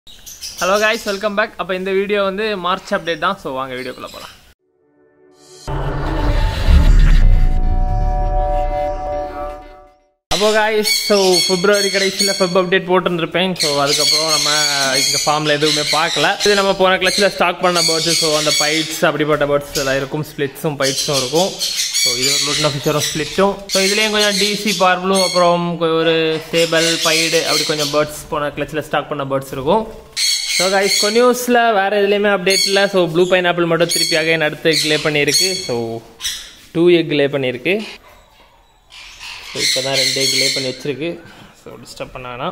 hello guys welcome back அப்போ இந்த video வந்து மார்ச் அப்டேட் தான் ஸோ வாங்க வீடியோக்குள்ளே போகலாம் அப்போ காய்ஸ் ஸோ பிப்ரவரி கடைசியில் ஃபெப் அப்டேட் போட்டுருந்துருப்பேன் ஸோ அதுக்கப்புறம் நம்ம இங்கே ஃபார்மில் எதுவுமே பார்க்கல இது நம்ம போன கிளச்சில் ஸ்டாக் பண்ண பேர்ட்ஸ் ஸோ அந்த பைட்ஸ் அப்படிப்பட்ட பேர்ட்ஸ் எல்லாம் இருக்கும் ஸ்ப்ளிட்ஸும் பைட்ஸும் இருக்கும் ஸோ இது ஒரு லூட்னா ஃபிஷரும் ஸ்ப்ளிட்டும் ஸோ இதுலேயும் கொஞ்சம் டிசி பார்ப்ளூ அப்புறம் கொ- ஒரு சேபல் பைடு அப்படி கொஞ்சம் பேர்ட்ஸ் போன கிளச்சில் ஸ்டாக் பண்ண பேர்ட்ஸ் இருக்கும் ஸோ கைஸ் கொனியூஸில் வேறு எதுலேயுமே அப்டேட் இல்லை ஸோ ப்ளூ பைனாப்பிள் மட்டும் திருப்பி அகைன் அடுத்து எக் லே பண்ணியிருக்கு ஸோ டூ எக் லே பண்ணியிருக்கு ஸோ இப்போ தான் ரெண்டு எக் லே பண்ணி வச்சிருக்கு ஸோ டிஸ்டர்ப் பண்ணானா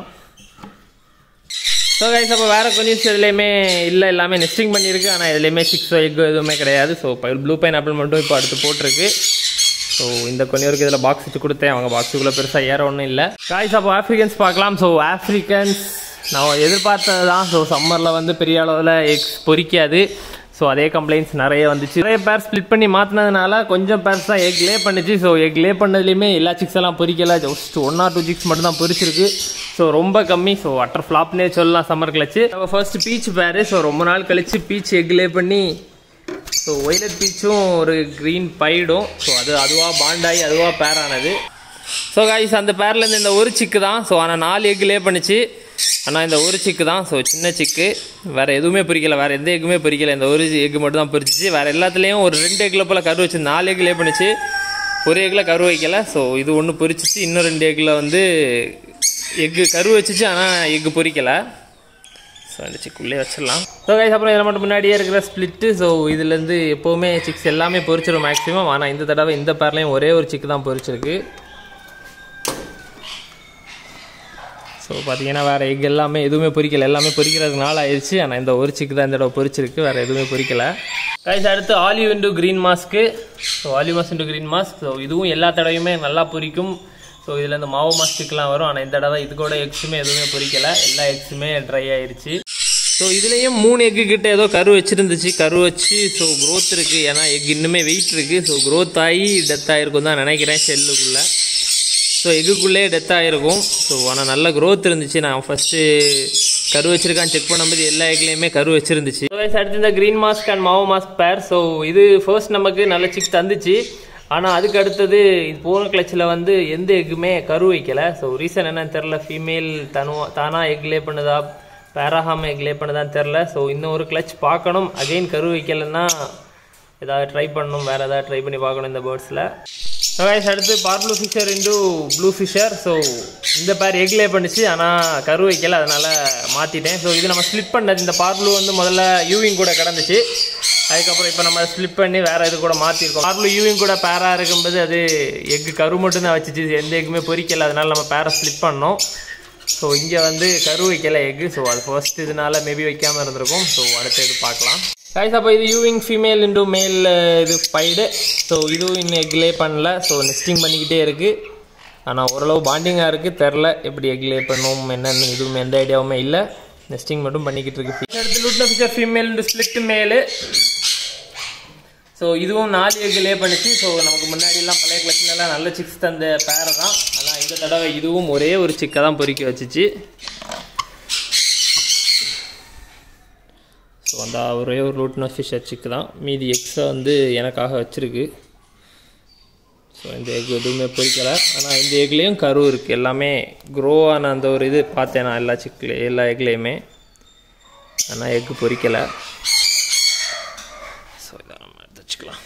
ஸோ கைஸ் அப்போ வேறு கொனியூஸ் எதுலேயுமே இல்லை எல்லாமே நெஸ்டிங் பண்ணியிருக்கு ஆனால் எதுலேயுமே சிக்ஸ் எக் எதுவுமே கிடையாது ஸோ ப்ளூ பைனாப்பிள் மட்டும் இப்போ அடுத்து போட்டிருக்கு ஸோ இந்த கொனியூருக்கு இதில் பாக்ஸ் வச்சு கொடுத்தேன் அவங்க பாக்ஸுக்குள்ளே பெருசாக ஏற ஒன்றும் இல்லை காய்ஸ் அப்போ ஆஃப்ரிக்கன்ஸ் பார்க்கலாம் ஸோ ஆஃப்ரிக்கன்ஸ் நான் எதிர்பார்த்தது தான் ஸோ சம்மரில் வந்து பெரிய அளவில் எக்ஸ் பொரிக்காது ஸோ அதே கம்ப்ளைண்ட்ஸ் நிறைய வந்துச்சு நிறைய பேர் ஸ்ப்ளிட் பண்ணி மாற்றினதுனால கொஞ்சம் பேர்ஸ் தான் எக் லே பண்ணுச்சு ஸோ எக் லே பண்ணதுலேயுமே எல்லா சிக்ஸ் எல்லாம் பொரிக்கல just one or two chicks மட்டும் தான் பொரிச்சிருக்கு ஸோ ரொம்ப கம்மி ஸோ அட்டர் ஃப்ளாப்னே சொல்லலாம் சம்மர் கிளச்சு நம்ம ஃபர்ஸ்ட் பீச் பேரு ஸோ ரொம்ப நாள் கழிச்சு பீச் எக் லே பண்ணி ஸோ ஒய்லட் பீச்சும் ஒரு க்ரீன் பைடும் ஸோ அது அதுவாக பாண்டாகி அதுவாக பேர் ஆனது ஸோ காய்ஸ் அந்த பேர்லேருந்து இந்த ஒரு சிக்கு தான் ஸோ ஆனால் நாலு எக் லே பண்ணுச்சு ஆனால் இந்த ஒரு சிக்கு தான் ஸோ சின்ன சிக்கு வேறு எதுவுமே பொரிக்கல வேறு எந்த எக்குமே பொரிக்கல இந்த ஒரு எக் மட்டும் தான் பொரிச்சிச்சு வேறு எல்லாத்துலேயும் ஒரு ரெண்டு எக்கில் போல் கரு வச்சு நாலு எக் லே பண்ணுச்சு ஒரு எக்கில் கரு வைக்கல ஸோ இது ஒன்று பொரிச்சிச்சு இன்னும் ரெண்டு எக்கில் வந்து எக்கு கரு வச்சுச்சு ஆனால் எக்கு பொரிக்கலை ஸோ இந்த சிக்குள்ளே வச்சிடலாம் ஸோ கைஸ் அப்புறம் இதில் மட்டும் முன்னாடியே இருக்கிற ஸ்ப்ளிட்டு ஸோ இதுலேருந்து எப்போவுமே சிக்ஸ் எல்லாமே பொரிச்சிடும் மேக்ஸிமம் ஆனால் இந்த தடவை இந்த பேர்லேயும் ஒரே ஒரு சிக்கு தான் பொரிச்சிருக்கு ஸோ பார்த்தீங்கன்னா வேறு எக் எல்லாமே எதுவுமே பொரிக்கல எல்லாமே பொரிக்கிறதுக்கு நாள் ஆயிடுச்சு ஆனால் இந்த ஒரு சிக்கு தான் இந்த தடவை பொரிச்சிருக்கு வேறு எதுவுமே பொரிக்கல கைஸ் அடுத்து olive into green mask so olive mask into green mask so இதுவும் எல்லா தடவையுமே நல்லா பொரிக்கும் ஸோ இதில் இந்த மாவு மாஸ்டிக்லாம் வரும் ஆனால் இந்த தடவை இது கூட எக்ஸுமே எதுவுமே பொரிக்கல எல்லா எக்ஸுமே ட்ரை ஆயிருச்சு ஸோ இதுலேயும் மூணு எக்கு கிட்ட ஏதோ கரு வச்சிருந்துச்சு கரு வச்சு ஸோ க்ரோத் இருக்குது ஏன்னா எக் இன்னுமே வெயிட் இருக்குது ஸோ க்ரோத் ஆகி டெத் ஆகிருக்கும் தான் நினைக்கிறேன் செல்லுக்குள்ளே ஸோ எக்குக்குள்ளே டெத் ஆகிருக்கும் ஸோ ஆனால் நல்ல growth இருந்துச்சு நான் ஃபஸ்ட்டு கரு வச்சிருக்கான்னு செக் பண்ணும்போது எல்லா எக்லேயுமே கரு வச்சிருந்துச்சு ஸோ அடுத்து இந்த green mask and mauve mask pair so இது ஃபர்ஸ்ட் நமக்கு நல்ல சிக் தந்துச்சு ஆனால் அதுக்கு அடுத்தது இது போன கிளச்சில் வந்து எந்த எக்குமே கரு வைக்கல ஸோ ரீசன் என்னன்னு தெரில ஃபீமேல் தனுவா தானாக எக் லே பண்ணுதா பேராகாம எக் லே பண்ணுதான்னு தெரில ஸோ இன்னும் ஒரு கிளச் பார்க்கணும் அகைன் கரு வைக்கலைன்னா ஏதாவது ட்ரை பண்ணணும் வேறு ஏதாவது ட்ரை பண்ணி பார்க்கணும் இந்த பேர்ட்ஸில் ஸோ கைஸ் அடுத்து parblue Fischer into blue Fischer so இந்த பேர் எக்லே பண்ணுச்சு ஆனால் கரு வைக்கல அதனால் மாற்றிட்டேன் ஸோ இது நம்ம ஸ்லிப் பண்ணது இந்த பார்ப்ளூ வந்து முதல்ல யூவிங் கூட கிடந்துச்சு அதுக்கப்புறம் இப்போ நம்ம ஸ்லிப் பண்ணி வேறு இது கூட மாற்றிருக்கோம் பார்ப்ளூ யூவிங் கூட பேராக இருக்கும்போது அது எக்கு கரு மட்டும் தான் வச்சுச்சு எந்த எக்குமே பொரிக்கல அதனால நம்ம பேரை ஸ்லிப் பண்ணோம் ஸோ இங்கே வந்து கரு வைக்கல எக்கு ஸோ அது ஃபர்ஸ்ட் இதனால மேபி வைக்காமல் இருந்திருக்கும் ஸோ அடுத்து இது பார்க்கலாம் கைஸ் அப்போ இது யூவிங் ஃபீமேல் இன்டு மேல் இது பைடு ஸோ இதுவும் இன்னும் எக் லே பண்ணல ஸோ நெஸ்டிங் பண்ணிக்கிட்டே இருக்குது ஆனால் ஓரளவு பாண்டிங்காக இருக்குது தெரில எப்படி எக் லே பண்ணும் என்னென்னு இதுவும் எந்த ஐடியாவுமே இல்லை நெஸ்டிங் மட்டும் பண்ணிக்கிட்டு இருக்கு அடுத்து lutino Fischer female into split male so இதுவும் நாலு எக் லே பண்ணுச்சு ஸோ நமக்கு முன்னாடிலாம் பழைய கிளச்சிலலாம் நல்ல சிக்ஸ் தந்த பேரை தான் ஆனால் இந்த தடவை இதுவும் ஒரே ஒரு சிக்கை தான் பொறுக்கி வச்சுச்சு ஸோ அந்த ஒரே ஒரு ரூட்னா ஃபிஷர் சிக்கு தான் மீதி எக்ஸை வந்து எனக்காக வச்சுருக்கு ஸோ இந்த எக் எதுவுமே பொரிக்கலை ஆனால் இந்த எக்லேயும் கரு இருக்குது எல்லாமே க்ரோ ஆன அந்த ஒரு இது பார்த்தேன் நான் எல்லா சிக்கில் எல்லா எக்லேயுமே ஆனால் எக்கு பொரிக்கலை ஸோ இதை நம்ம எடுத்து வச்சுக்கலாம்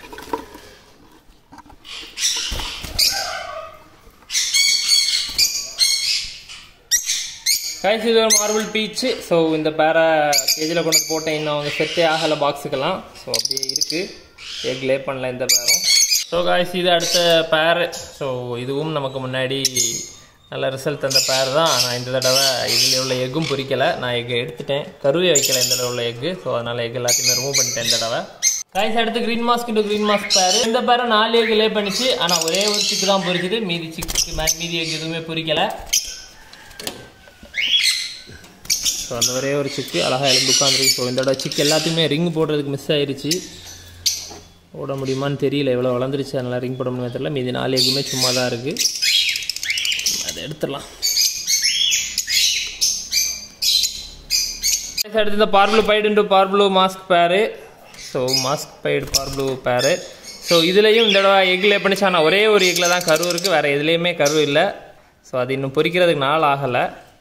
கைஸ் இது ஒரு மார்பிள் பீச்சு ஸோ இந்த பேரை கேஜில் கொண்டு வந்து போட்டேன் இன்னும் அவங்க செட்டே ஆகலை பாக்ஸுக்கெல்லாம் ஸோ அப்படியே இருக்குது எக் லே பண்ணல இந்த பேரும் ஸோ காய்ஸ் இது அடுத்த பேர் ஸோ இதுவும் நமக்கு முன்னாடி நல்ல ரிசல்ட் தந்த பேர் தான் ஆனால் இந்த தடவை இதில் உள்ள எக்கும் பொரிக்கலை நான் எக் எடுத்துட்டேன் கருவே வைக்கல இந்த தடவை உள்ள எக்கு ஸோ அதனால் எக் எல்லாத்தையுமே ரிமூவ் பண்ணிட்டேன் இந்த தடவை காய்ஸ் அடுத்து green mask into green mask pair இந்த பேரை நாலு எக் லே பண்ணிச்சு ஆனால் ஒரே ஒரு சிக்கு தான் பொரிக்குது மீதி சிக்கு மீதி எக் எதுவுமே பொரிக்கலை ஸோ அந்த ஒரே ஒரு சிக்கு அழகாக எழுந்து உட்காந்துருக்கு ஸோ இந்த தடவை சிக்கு எல்லாத்தையுமே ரிங் போடுறதுக்கு மிஸ் ஆயிருச்சு போட முடியுமான்னு தெரியல எவ்வளோ வளர்ந்துருச்சு அதனால் ரிங் போட முடியுமா தெரியல மீதி நாலு எக்குமே சும்மா தான் இருக்குது அதை எடுத்துடலாம் Guys, அடுத்து இந்த parblue pied into parblue mask pair so mask pied parblue pair so இதுலேயும் இந்த தடவை எக்கில் பண்ணிச்சு ஆனால் ஒரே ஒரு எக்கில் தான் கரு இருக்குது வேறு எதுலேயுமே கரு இல்லை ஸோ அது இன்னும் பொரிக்கிறதுக்கு நாள் ஆகலை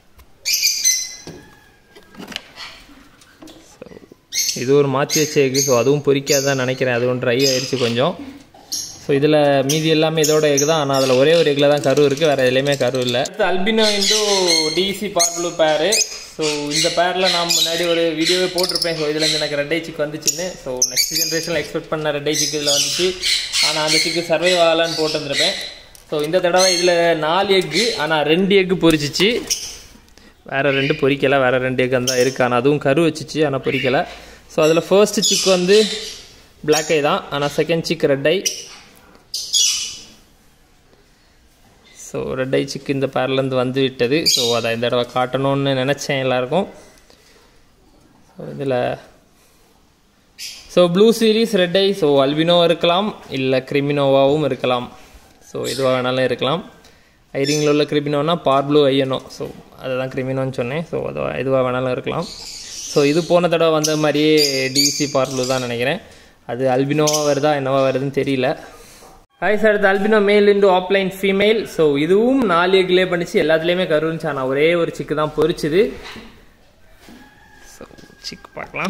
இது ஒரு மாற்றி வச்ச எக்கு ஸோ அதுவும் பொரிக்காதான் நினைக்கிறேன் அதுவும் ட்ரை ஆயிடுச்சு கொஞ்சம் ஸோ இதில் மீதி எல்லாமே இதோட எக் தான் ஆனால் அதில் ஒரே ஒரு எக்கில் தான் கரு இருக்குது வேறு எதுலேயுமே கரு இல்லை அடுத்து albino into DC பார்ப்ளூ pair so இந்த பேரில் நான் முன்னாடி ஒரு வீடியோவே போட்டிருப்பேன் ஸோ இதுலேருந்து எனக்கு ரெட்டை சிக் வந்துச்சுன்னு ஸோ நெக்ஸ்ட் ஜென்ரேஷனில் எக்ஸ்பெக்ட் பண்ண ரெட்டை சிக் இதில் வந்துச்சு ஆனால் அந்த சிக்கு சர்வைவ் ஆகலான்னு போட்டிருந்திருப்பேன் ஸோ இந்த தடவை இதில் நாலு எக்கு ஆனால் ரெண்டு எக்கு பொரிச்சிச்சு வேறு ரெண்டு பொரிக்கலை வேறு ரெண்டு எக் தான் இருக்குது ஆனால் அதுவும் கரு வச்சுச்சு ஆனால் பொரிக்கலை ஸோ அதில் ஃபர்ஸ்ட் சிக் வந்து பிளாக் ஐ தான் ஆனால் second chick red eye so red eye chick இந்த பேர்லேருந்து வந்து விட்டது ஸோ அதை இந்த தடவை காட்டணும்னு நினச்சேன் எல்லாருக்கும் ஸோ இதில் so blue series red eye so albino இருக்கலாம் இல்லை கிரிமினோவாவும் இருக்கலாம் ஸோ எதுவாக வேணாலும் இருக்கலாம் ஐரிங்கில் உள்ள கிரிமினோனா பார்ப்ளூ ஐயனோ ஸோ அதுதான் கிரிமினோன்னு சொன்னேன் ஸோ அது எதுவாக வேணாலும் இருக்கலாம் ஸோ இது போன தடவை வந்த மாதிரியே டிசி பார்ப்ளூ தான் நினைக்கிறேன் அது அல்பினோவா வருதா என்னவா வருதுன்னு தெரியல ஹாய் சார் இது albino male into opaline female so இதுவும் நாலு எக்லே பண்ணிச்சு எல்லாத்துலேயுமே கருந்துச்சு ஆனால் ஒரே ஒரு சிக்கு தான் பொரிச்சுது ஸோ சிக் பார்க்கலாம்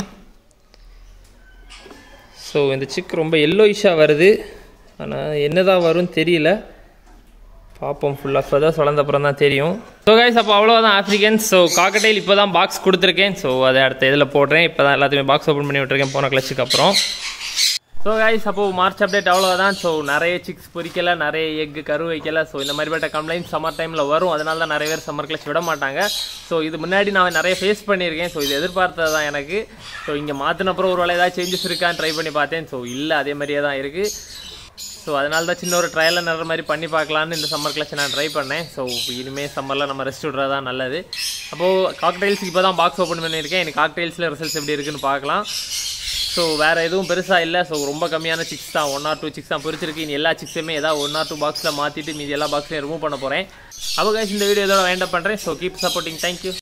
ஸோ இந்த சிக் ரொம்ப எல்லோயிஷாக வருது ஆனால் என்னதான் வரும்னு தெரியல பார்ப்போம் ஃபுல்லாக இப்போ தான் சுழந்த அப்புறம் தான் தெரியும் ஸோ கைஸ் அப்போ அவ்வளோதான் ஆஃப்ரிக்கன்ஸ் ஸோ காக்கடைல் இப்போ தான் பாக்ஸ் கொடுத்துருக்கேன் ஸோ அதை அடுத்த இதில் போடுறேன் இப்போ தான் எல்லாத்தையுமே பாக்ஸ் ஓப்பன் பண்ணி விட்டுருக்கேன் போன கிளச்சுக்கு அப்புறம் ஸோ கைஸ் அப்போ மார்ச் அப்டேட் அவ்வளோதான் ஸோ நிறைய சிக்ஸ் பொரிக்கல நிறைய எக் கரு வைக்கல ஸோ இந்த மாதிரிப்பட்ட கம்ப்ளைண்ட் சம்மர் டைமில் வரும் அதனால தான் நிறைய பேர் சம்மர் கிளச் விட மாட்டாங்க ஸோ இது முன்னாடி நான் நிறைய ஃபேஸ் பண்ணியிருக்கேன் ஸோ இது எதிர்பார்த்தது தான் எனக்கு ஸோ இங்கே மாற்றினப்புறம் ஒரு வேலை ஏதாவது சேஞ்சஸ் இருக்கான்னு ட்ரை பண்ணி பார்த்தேன் ஸோ இல்லை அதே மாதிரியே தான் இருக்குது ஸோ அதனால தான் சின்ன ஒரு ட்ரையல் நிறைய மாதிரி பண்ணி பார்க்கலான்னு இந்த சம்மர் கிளச்சை நான் ட்ரை பண்ணேன் ஸோ இனிமேல் சம்மரில் நம்ம ரெஸ்ட் விட்றது தான் நல்லது அப்போது காக்டைல்ஸ் இப்போ தான் பாக்ஸ் ஓப்பன் பண்ணியிருக்கேன் எனக்கு காக்டைல்ஸில் ரிசல்ட்ஸ் எப்படி இருக்குன்னு பார்க்கலாம் ஸோ வேறு எதுவும் பெருசாக இல்லை ஸோ ரொம்ப கம்மியான சிக்ஸ் தான் ஒன் ஆர் டூ சிக்ஸ் தான் பொரிச்சிருக்கு இனி எல்லா சிக்ஸுமே ஏதாவது ஒன் ஆர் டூ பாக்ஸில் மாற்றிட்டு மீதி எல்லா பாக்ஸ்லையும் ரிமூவ் பண்ண போகிறேன் அப்போ guys இந்த வீடியோ இதோட வேண்டாம் பண்ணுறேன் ஸோ கீப் சப்போர்ட்டிங் தேங்க்யூ